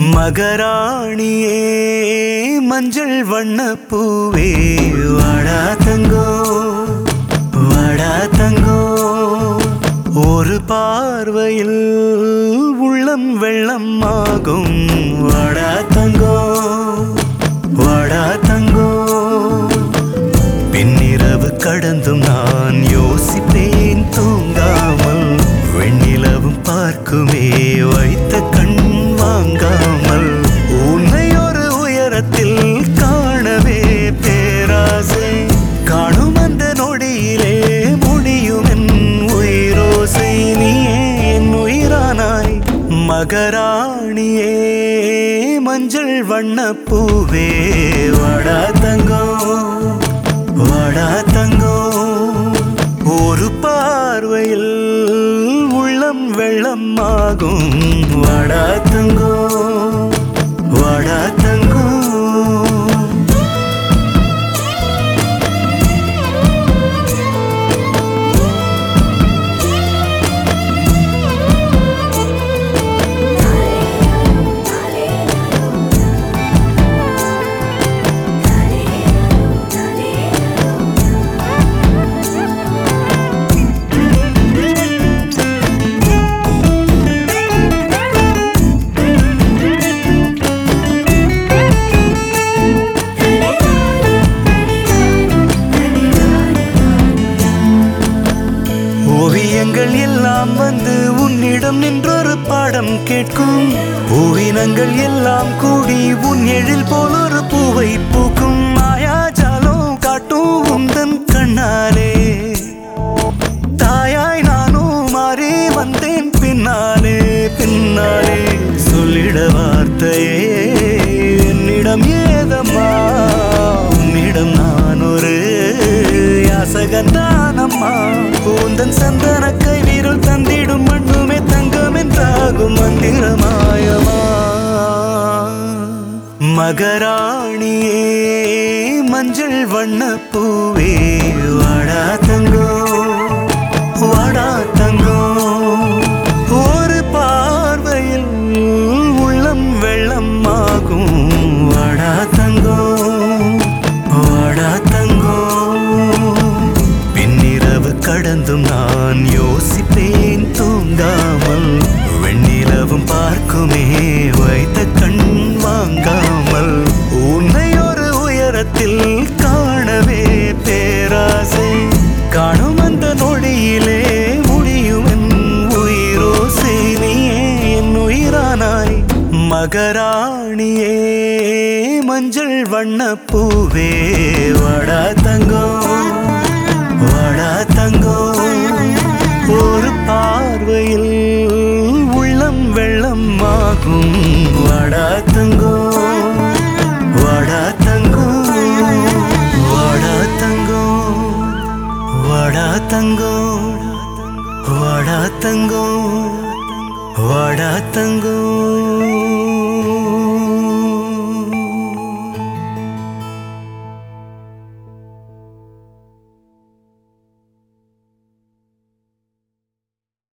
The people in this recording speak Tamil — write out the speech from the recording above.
மகராணியே மஞ்சள் வண்ண பூவே வாடா தங்கோ வாடா தங்கோ ஒரு பார்வையில் உள்ளம் வெள்ளம் ஆகும் வாடா தங்கோ வாடா தங்கோ பின்னிரவு கடந்தும் நான் யோசிப்பேன் தூங்காமல் வெண்ணிலவும் பார்க்குமே வைத்த கண் வாங்காமல் உன்னை ஒரு உயரத்தில் காணவே பேராசை காணும் அந்த நொடியிலே முடியும் என் உயிரோசை நீயே என் உயிரானாய் மகராணியே மஞ்சள் வண்ண பூவே வாடா தங்கம் வாடா தங்கம் ஒரு பார்வையில் உள்ளம் வெள்ளம் ஆகும் வாடா தங்கம் வாடா தங்கம் ஓவியங்கள் எல்லாம் வந்து உன்னிடம் நின்றொரு பாடம் கேட்கும் பூவினங்கள் எல்லாம் கூடி உன் எழில் போல் ஒரு பூவை பூக்கும் மாயாஜாலம் காட்டும் உந்தன் கண்ணாலே தாயாய் நானும் மாறி வந்தேன் பின்னாலே பின்னாலே சொல்லிட வார்த்தையே என்னிடம் ஏதம்மா உன்னிடம் நான் ஒரு யாசகந்தானம்மா கூந்தன் சந்தன கை வீரல் தந்திடும் மண்ணுமே தங்கம் என்றாகும் மந்திரமாயமா மகராணியே மஞ்சள் வண்ண பூவே வாடா தங்கோ வாடா தங்கோ ஒரு பார்வையில் உள்ளம் வெள்ளம் ஆகும் வாடா தங்கோ வாடா தங்கோ பின்னிரவு கடந்தும் நான் யோசிப்பேன் தூங்காமல் வெண்ணிலவும் பார்க்குமே வைத்த கண் வாங்காமல் உன்னை ஒரு உயரத்தில் காணவே பேராசை காணும் அந்த நொடியிலே முடியும் என் உயிரோசை நீயே என் உயிரானாய் மகராணியே மஞ்சள் வண்ண பூவே வாடா தங்கம் வாடா தங்கம் ஒரு பார்வையில் உள்ளம் வெள்ளம் ஆகும் வாடா தங்கம்